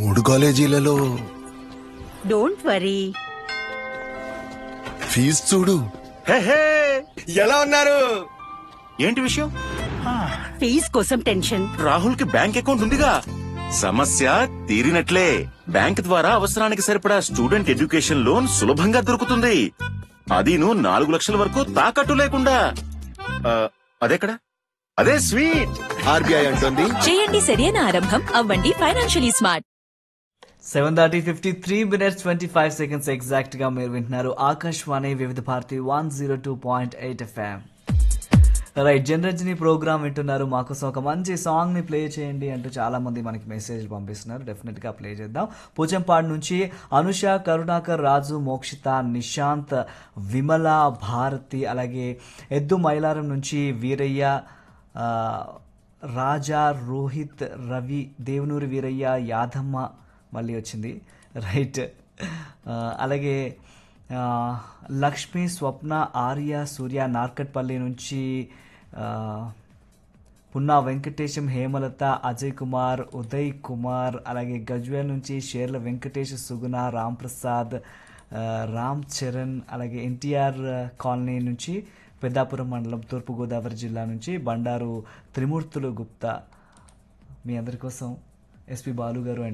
మూడు కాలేజీలలో don't worry fee చూడు హే, హే, ఎలా ఉన్నారు ఏంటి విషయం ఫీజ్ కోసం టెన్షన్ రాహుల్ కి బ్యాంక్ అకౌంట్ ఉందిగా సమస్య తీరినట్లే బ్యాంక్ ద్వారా అవసరానికి సరిపడా స్టూడెంట్ ఎడ్యుకేషన్ లోన్ సులభంగా దొరుకుతుంది అదీను నాలుగు లక్షల వరకు తాకట్టు లేకుండా ఆ, అదెక్కడ అదే స్వీట్ ఆర్బీఐ అంటుంది చేయండి సరైన ఆరంభం అవ్వండి financially smart seven thirty fifty three minutes twenty five seconds exact గా మీరు వింటున్నారు Akashvani Vividh Bharati one zero two point eight F M right Janaranjani programme వింటున్నారు మాకోసం ఒక మంచి సాంగ్ ని ప్లే చేయండి అంటూ చాలా మంది మనకి మెసేజ్ పంపిస్తున్నారు డెఫినెట్ గా ప్లే చేద్దాం పోచంపాడు నుంచి అనుష కరుణాకర్ రాజు మోక్షిత నిశాంత్ విమల భారతి అలాగే ఎద్దు మైలారం నుంచి వీరయ్య ఆ, రాజా రోహిత్ రవి దేవనూరి వీరయ్య యాదమ్మ మళ్ళీ వచ్చింది రైట్ ఆ, అలాగే ఆ, లక్ష్మి స్వప్న ఆర్య సూర్య నార్కట్పల్లి నుంచి ఆ, పున్నా వెంకటేశం హేమలత అజయ్ కుమార్ ఉదయ్ కుమార్ అలాగే గజ్వేల్ నుంచి షేర్ల వెంకటేష్ సుగుణ రామ్ ప్రసాద్ ఆ, రామ్ చరణ్ అలాగే ఎన్టీఆర్ కాలనీ నుంచి పెద్దాపురం మండలం తూర్పుగోదావరి జిల్లా నుంచి బండారు త్రిమూర్తులు గుప్తా మీ అందరి కోసం ఎస్పి బాలు గారు అండ్